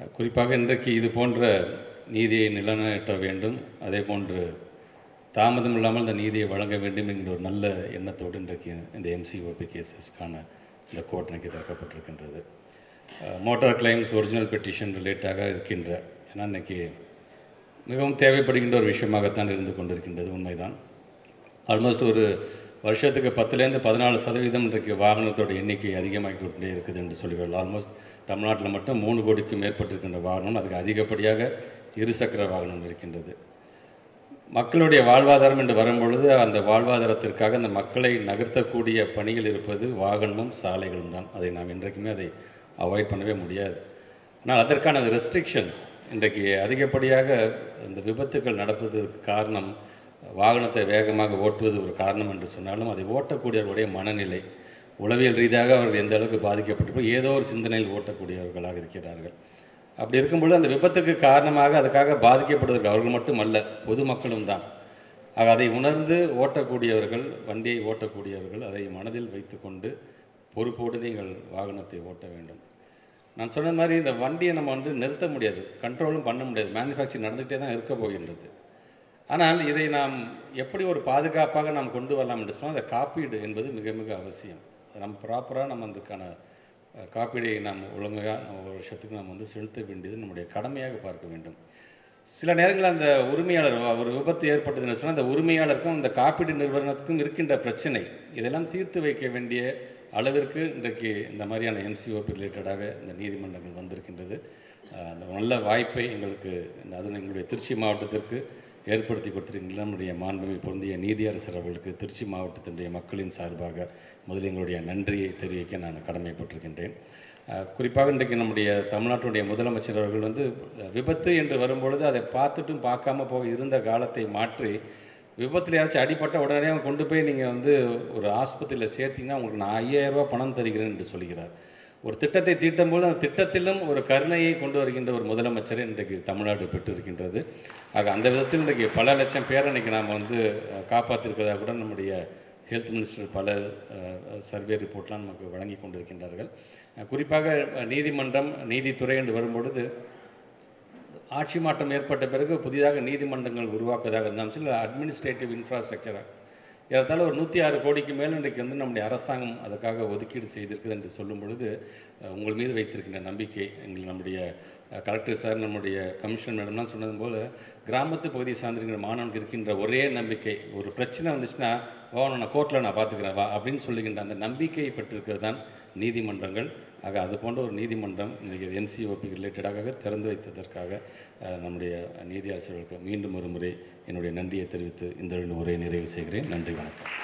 அஹ், குறிப்பாக இன்றைக்கு இது போன்ற நீதியை நிலைநாட்ட வேண்டும் அதே போன்று தாமதம் இல்லாமல் இந்த நீதியை வழங்க வேண்டும் என்கிற ஒரு நல்ல எண்ணத்தோடு இன்றைக்கு இந்த எம்சிஓபி கேசஸ்க்கான இந்த கோர்ட் இன்னைக்கு திறக்கப்பட்டிருக்கின்றது மோட்டார் கிளைம்ஸ் ஒரிஜினல் பெட்டிஷன் ரிலேட்டாக இருக்கின்ற ஏன்னா இன்னைக்கு மிகவும் தேவைப்படுகின்ற ஒரு விஷயமாகத்தான் இருந்து கொண்டிருக்கின்றது உண்மைதான் ஆல்மோஸ்ட் ஒரு வருஷத்துக்கு பத்துலேருந்து பதினாலு சதவீதம் இன்றைக்கு வாகனத்தோட எண்ணிக்கை அதிகமாகிக் கொண்டே இருக்குது என்று சொல்லுங்கள் ஆல்மோஸ்ட் தமிழ்நாட்டில் மட்டும் மூணு கோடிக்கு மேற்பட்டிருக்கின்ற வாகனம் அதுக்கு அதிகப்படியாக இருசக்கர வாகனம் இருக்கின்றது மக்களுடைய வாழ்வாதாரம் என்று வரும்பொழுது அந்த வாழ்வாதாரத்திற்காக அந்த மக்களை நகர்த்தக்கூடிய பணிகள் இருப்பது வாகனமும் சாலைகளும் தான் அதை நாம் இன்றைக்குமே அதை அவாய்ட் பண்ணவே முடியாது ஆனால் அதற்கான ரெஸ்ட்ரிக்ஷன்ஸ் இன்றைக்கு அதிகப்படியாக இந்த விபத்துக்கள் நடப்பதற்கு காரணம் வாகனத்தை வேகமாக ஓட்டுவது ஒரு காரணம் என்று சொன்னாலும் அதை ஓட்டக்கூடியவர்களுடைய மனநிலை உளவியல் ரீதியாக அவர்கள் எந்த அளவுக்கு பாதிக்கப்பட்டிருப்போ ஏதோ ஒரு சிந்தனையில் ஓட்டக்கூடியவர்களாக இருக்கிறார்கள் அப்படி இருக்கும்பொழுது அந்த விபத்துக்கு காரணமாக அதுக்காக பாதிக்கப்படுவதற்கு அவர்கள் மட்டுமல்ல பொதுமக்களும் தான் ஆக அதை உணர்ந்து ஓட்டக்கூடியவர்கள் வண்டியை ஓட்டக்கூடியவர்கள் அதை மனதில் வைத்துக்கொண்டு பொறுப்போடு நீங்கள் வாகனத்தை ஓட்ட வேண்டும் நான் சொன்ன மாதிரி இந்த வண்டியை நம்ம வந்து நிறுத்த முடியாது கண்ட்ரோலும் பண்ண முடியாது மேனுஃபேக்சர் நடந்துகிட்டே தான் இருக்க போகின்றது ஆனால் இதை நாம் எப்படி ஒரு பாதுகாப்பாக நாம் கொண்டு வரலாம் என்று சொன்னால் அந்த காப்பீடு என்பது மிக மிக அவசியம் அதை நம்ம ப்ராப்பராக நம்ம அதுக்கான அஹ், காப்பீடை நாம் ஒழுங்காக நம்ம ஒரு வருஷத்துக்கு நாம் வந்து செலுத்த வேண்டியது நம்முடைய கடமையாக பார்க்க வேண்டும் சில நேரங்களில் அந்த உரிமையாளர் வ- ஒரு விபத்து ஏற்பட்டதுன்னு சொன்னால் அந்த உரிமையாளருக்கும் அந்த காப்பீடு நிறுவனத்துக்கும் இருக்கின்ற பிரச்சனை இதெல்லாம் தீர்த்து வைக்க வேண்டிய அளவிற்கு இன்றைக்கு இந்த மாதிரியான எம்சிஓபி ரிலேட்டடாக இந்த நீதிமன்றங்கள் வந்திருக்கின்றது அஹ், அந்த நல்ல வாய்ப்பை எங்களுக்கு இந்த அதுவும் எங்களுடைய திருச்சி மாவட்டத்திற்கு ஏற்படுத்தி கொடுத்திருக்கின்ற நம்முடைய மாண்புமை பொருந்திய நீதியரசர் அவர்களுக்கு திருச்சி மாவட்டத்தினுடைய மக்களின் சார்பாக முதலில் எங்களுடைய நன்றியை தெரிவிக்க நான் கடமைப்பட்டிருக்கின்றேன் அஹ், குறிப்பாக இன்றைக்கு நம்முடைய தமிழ்நாட்டுடைய முதலமைச்சர் அவர்கள் வந்து அஹ், விபத்து என்று வரும்பொழுது அதை பார்த்துட்டும் பார்க்காம போக இருந்த காலத்தை மாற்றி விபத்தில் யாராச்சும் அடிபட்ட உடனே அவங்க கொண்டு போய் நீங்கள் வந்து ஒரு ஆஸ்பத்திரியில் சேர்த்தீங்கன்னா உங்களுக்கு நான் ஐயாயிரம் ரூபாய் பணம் தருகிறேன் என்று சொல்கிறார் ஒரு திட்டத்தை தீட்டும்போது அந்த திட்டத்திலும் ஒரு கருணையை கொண்டு வருகின்ற ஒரு முதலமைச்சரை இன்றைக்கு தமிழ்நாடு பெற்றிருக்கின்றது ஆக அந்த விதத்தில் இன்றைக்கு பல லட்சம் பேரை இன்றைக்கி நாம் வந்து அஹ், காப்பாற்றிருக்கிறதா கூட நம்முடைய ஹெல்த் மினிஸ்டர் பல சர்வே ரிப்போர்ட்லாம் நமக்கு வழங்கி கொண்டிருக்கின்றார்கள் அஹ், குறிப்பாக அஹ், நீதிமன்றம் நீதித்துறை என்று வரும்பொழுது ஆட்சி மாற்றம் ஏற்பட்ட பிறகு புதிதாக நீதிமன்றங்கள் உருவாக்குவதாக இருந்தாலும் சரி அட்மினிஸ்ட்ரேட்டிவ் இன்ஃப்ராஸ்ட்ரக்சராக ஏறத்தாழ ஒரு நூற்றி ஆறு கோடிக்கு மேல் இன்றைக்கு வந்து நம்முடைய அரசாங்கம் அதுக்காக ஒதுக்கீடு செய்திருக்குது என்று சொல்லும் பொழுது அஹ், உங்கள் மீது வைத்திருக்கின்ற நம்பிக்கை எங்கள் நம்முடைய அஹ், கலெக்டர் சார் நம்முடைய கமிஷன் மேடம்லாம் சொன்னது போல கிராமத்து பகுதியை சார்ந்திருக்கிற மாணவனுக்கு இருக்கின்ற ஒரே நம்பிக்கை ஒரு பிரச்சனை வந்துச்சுன்னா வா நான் கோர்ட்டில் நான் பார்த்துக்கிறேன் வா அப்படின்னு சொல்லுகின்ற அந்த நம்பிக்கையை பெற்றிருக்கிறது தான் நீதிமன்றங்கள் ஆக அது போன்ற ஒரு நீதிமன்றம் இன்றைக்கி என்சிஓபி ரிலேட்டடாக திறந்து வைத்ததற்காக அஹ், நம்முடைய நீதி அரசர்களுக்கு மீண்டும் ஒரு முறை என்னுடைய நன்றியை தெரிவித்து இந்த உரையை நிறைவு செய்கிறேன் நன்றி வணக்கம்